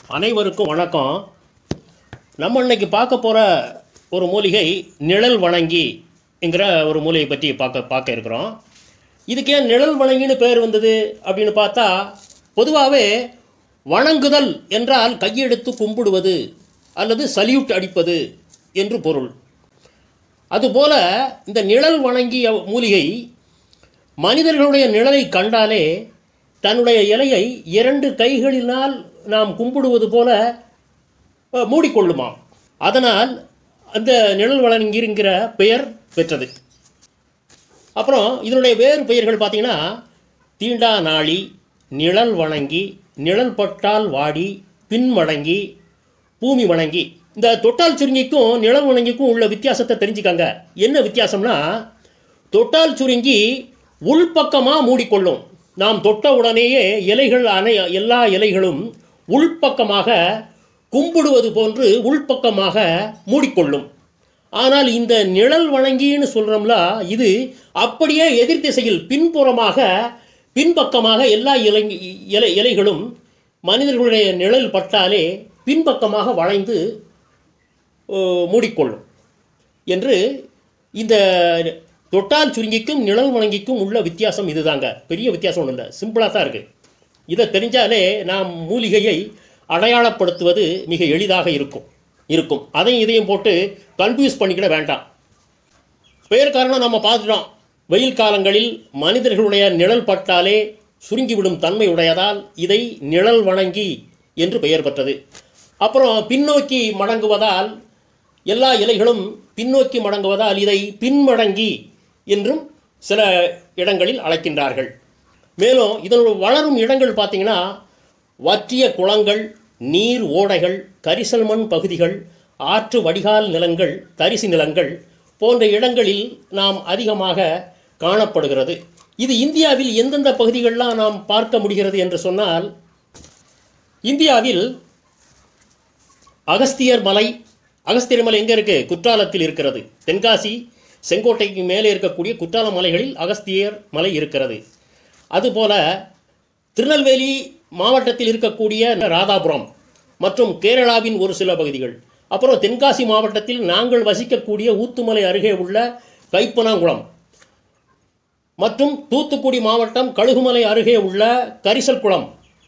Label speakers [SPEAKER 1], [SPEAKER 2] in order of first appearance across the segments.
[SPEAKER 1] அனைவருக்கும் வணக்கம் நம்ம இன்னைக்கு பார்க்க போகிற ஒரு மூலிகை நிழல் வணங்கி என்கிற ஒரு மூலிகை பற்றி பார்க்க பார்க்க இருக்கிறோம் இதுக்கு ஏன் நிழல் வணங்கின்னு பேர் வந்தது அப்படின்னு பார்த்தா பொதுவாகவே வணங்குதல் என்றால் கையெடுத்து கும்பிடுவது அல்லது சல்யூட் அடிப்பது என்று பொருள் அதுபோல இந்த நிழல் வணங்கிய மூலிகை மனிதர்களுடைய நிழலை கண்டாலே தன்னுடைய இலையை இரண்டு கைகளினால் நாம் கும்பிடுவது போல அஹ், மூடிக்கொள்ளுமாம் அதனால் அந்த நிழல் வழங்கிங்கிற பெயர் பெற்றது அப்புறம் இதனுடைய வேறு பெயர்கள் பார்த்தீங்கன்னா தீண்டா நாளி நிழல் வணங்கி நிழல் பட்டால் வாடி பின்மடங்கி பூமி வணங்கி இந்த தொட்டால் சுருங்கிக்கும் நிழல் வணங்கிக்கும் உள்ள வித்தியாசத்தை தெரிஞ்சுக்கங்க என்ன வித்தியாசம்னா தொட்டால் சுருங்கி உள்பக்கமாக மூடிக்கொள்ளும் நாம் தொட்ட உடனேயே இலைகள் அனை எல்லா இலைகளும் உள்பக்கமாக கும்பிடுவது போன்று உள்பக்கமாக மூடிக்கொள்ளும் ஆனால் இந்த நிழல் வணங்கின்னு சொல்கிறோம்ல இது அப்படியே எதிர் திசையில் பின்புறமாக பின்பக்கமாக எல்லா இலை இலை இலைகளும் மனிதர்களுடைய நிழல் பட்டாலே பின்பக்கமாக வளைந்து ஓ, மூடிக்கொள்ளும் என்று இந்த தொட்டால் சுருங்கிக்கும் நிழல் வணங்கிக்கும் உள்ள வித்தியாசம் இதுதாங்க பெரிய வித்தியாசம் ஒன்றும் இல்லை சிம்பிளாக தான் இருக்குது இதை தெரிஞ்சாலே நாம் மூலிகையை அடையாளப்படுத்துவது மிக எளிதாக இருக்கும் இருக்கும் அதையும் இதையும் போட்டு கன்ஃபியூஸ் பண்ணிக்கிட வேண்டாம் பெயர் காரணம் நம்ம பார்த்துட்டோம் வெயில் காலங்களில் மனிதர்களுடைய நிழல் பட்டாலே சுருங்கிவிடும் தன்மை உடையதால் இதை நிழல் வணங்கி என்று பெயர் பெற்றது அப்புறம் பின்னோக்கி மடங்குவதால் எல்லா இலைகளும் பின்னோக்கி மடங்குவதால் இதை பின்மடங்கி என்றும் சில இடங்களில் அழைக்கின்றார்கள் மேலும் இதனுடைய வளரும் இடங்கள் பார்த்தீங்கன்னா வற்றிய குளங்கள் நீர் ஓடைகள் கரிசல் மண் பகுதிகள் ஆற்று வடிகால் நிலங்கள் தரிசு நிலங்கள் போன்ற இடங்களில் நாம் அதிகமாக காணப்படுகிறது இது இந்தியாவில் எந்தெந்த பகுதிகளெலாம் நாம் பார்க்க முடிகிறது என்று சொன்னால் இந்தியாவில் அகஸ்தியர் மலை அகஸ்தியர் மலை எங்கே இருக்குது குற்றாலத்தில் இருக்கிறது தென்காசி செங்கோட்டைக்கு மேலே இருக்கக்கூடிய குற்றால மலைகளில் அகஸ்தியர் மலை இருக்கிறது அதுபோல திருநெல்வேலி மாவட்டத்தில் இருக்கக்கூடிய ராதாபுரம் மற்றும் கேரளாவின் ஒரு சில பகுதிகள் அப்புறம் தென்காசி மாவட்டத்தில் நாங்கள் வசிக்கக்கூடிய ஊத்துமலை அருகே உள்ள கைப்பனாங்குளம் மற்றும் தூத்துக்குடி மாவட்டம் கழுகுமலை அருகே உள்ள கரிசல் குளம்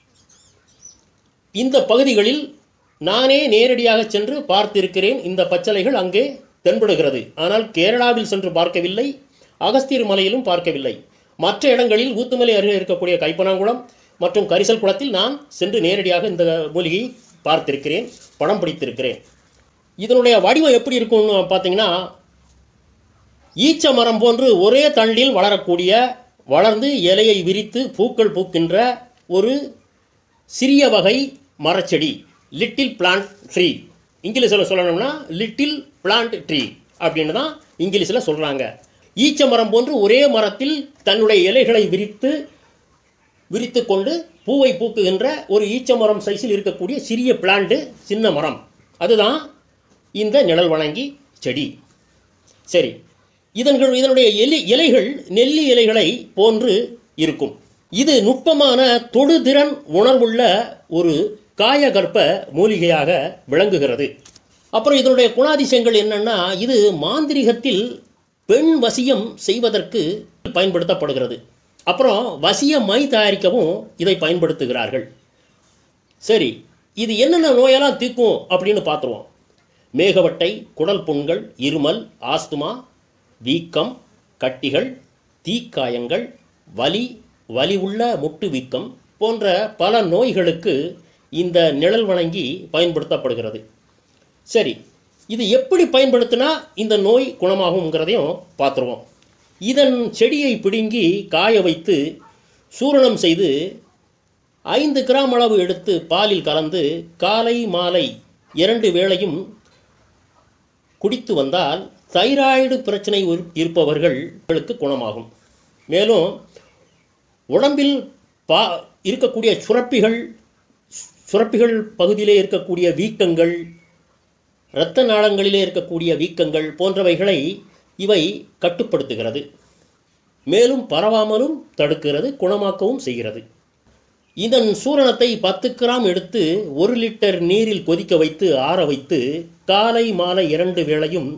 [SPEAKER 1] இந்த பகுதிகளில் நானே நேரடியாக சென்று பார்த்திருக்கிறேன் இந்த பச்சளைகள் அங்கே தென்படுகிறது ஆனால் கேரளாவில் சென்று பார்க்கவில்லை அகஸ்தியர் மலையிலும் பார்க்கவில்லை மற்ற இடங்களில் ஊத்துமலை அருகே இருக்கக்கூடிய கைப்பனாங்குளம் மற்றும் கரிசல் குளத்தில் நான் சென்று நேரடியாக இந்த மூலிகையை பார்த்திருக்கிறேன் படம் பிடித்திருக்கிறேன் இதனுடைய வடிவம் எப்படி இருக்கும்னு பார்த்தீங்கன்னா ஈச்ச மரம் போன்று ஒரே தண்டில் வளரக்கூடிய வளர்ந்து இலையை விரித்து பூக்கள் பூக்கின்ற ஒரு சிறிய வகை மரச்செடி லிட்டில் பிளான்ட் ட்ரீ இங்கிலீஷில் சொல்லணும்னா லிட்டில் பிளான்ட் ட்ரீ அப்படின்னு தான் இங்கிலீஷில் சொல்கிறாங்க ஈச்ச மரம் போன்று ஒரே மரத்தில் தன்னுடைய இலைகளை விரித்து விரித்து கொண்டு பூவை பூக்குகின்ற ஒரு ஈச்ச மரம் சைஸில் இருக்கக்கூடிய சிறிய பிளான்ட்டு சின்ன மரம் அதுதான் இந்த நிழல் வணங்கி செடி சரி இதன்கள் இதனுடைய எலி இலைகள் நெல்லி இலைகளை போன்று இருக்கும் இது நுட்பமான தொடுதிறன் உணர்வுள்ள ஒரு காயகற்ப மூலிகையாக விளங்குகிறது அப்புறம் இதனுடைய குணாதிசயங்கள் என்னன்னா இது மாந்திரிகத்தில் பெண் வசியம் செய்வதற்கு பயன்படுத்தப்படுகிறது அப்புறம் வசிய மை தயாரிக்கவும் இதை பயன்படுத்துகிறார்கள் சரி இது என்னென்ன நோயெல்லாம் தீர்க்கும் அப்படின்னு பார்த்துருவோம் மேகவட்டை குடல் புண்கள் இருமல் ஆஸ்துமா வீக்கம் கட்டிகள் தீக்காயங்கள் வலி வலி உள்ள முட்டு வீக்கம் போன்ற பல நோய்களுக்கு இந்த நிழல் வணங்கி பயன்படுத்தப்படுகிறது சரி இது எப்படி பயன்படுத்தினா இந்த நோய் குணமாகுங்கிறதையும் பார்த்துருவோம் இதன் செடியை பிடுங்கி காய வைத்து சூரணம் செய்து ஐந்து கிராம் அளவு எடுத்து பாலில் கலந்து காலை மாலை இரண்டு வேளையும் குடித்து வந்தால் தைராய்டு பிரச்சனை இரு- இருப்பவர்களுக்கு குணமாகும் மேலும் உடம்பில் பா இருக்கக்கூடிய சுரப்பிகள் சுரப்பிகள் பகுதியிலே இருக்கக்கூடிய வீக்கங்கள் இரத்த நாளங்களிலே இருக்கக்கூடிய வீக்கங்கள் போன்றவைகளை இவை கட்டுப்படுத்துகிறது மேலும் பரவாமலும் தடுக்கிறது குணமாக்கவும் செய்கிறது இதன் சூரணத்தை பத்து கிராம் எடுத்து ஒரு லிட்டர் நீரில் கொதிக்க வைத்து ஆற வைத்து காலை மாலை இரண்டு வேளையும்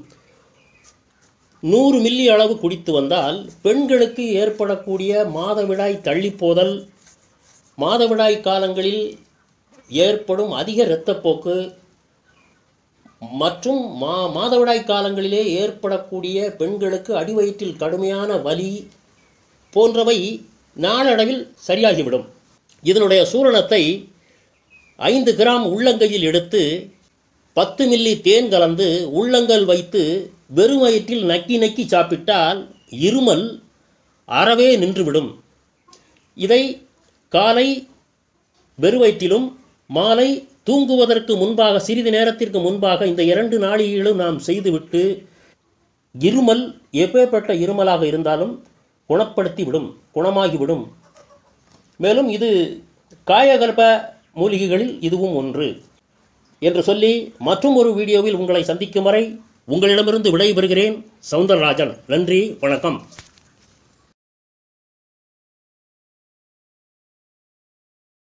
[SPEAKER 1] நூறு மில்லி அளவு குடித்து வந்தால் பெண்களுக்கு ஏற்படக்கூடிய மாதவிடாய் தள்ளிப்போதல் மாதவிடாய் காலங்களில் ஏற்படும் அதிக இரத்தப்போக்கு மற்றும் மா மாதவிடாய் காலங்களிலே ஏற்படக்கூடிய பெண்களுக்கு அடிவயிற்றில் கடுமையான வலி போன்றவை நாளடைவில் சரியாகிவிடும் இதனுடைய சூரணத்தை ஐந்து கிராம் உள்ளங்கையில் எடுத்து பத்து மில்லி தேன் கலந்து உள்ளங்கல் வைத்து வெறும் வயிற்றில் நக்கி நக்கி சாப்பிட்டால் இருமல் அறவே நின்றுவிடும் இதை காலை வெறுவயிற்றிலும் மாலை தூங்குவதற்கு முன்பாக சிறிது நேரத்திற்கு முன்பாக இந்த இரண்டு நாளிகளும் நாம் செய்துவிட்டு இருமல் எப்பேற்பட்ட இருமலாக இருந்தாலும் குணப்படுத்தி விடும் குணமாகிவிடும் மேலும் இது காயகல்ப மூலிகைகளில் இதுவும் ஒன்று என்று சொல்லி மற்றும் ஒரு வீடியோவில் உங்களை சந்திக்கும் வரை உங்களிடமிருந்து விடைபெறுகிறேன் சவுந்தரராஜன் நன்றி வணக்கம்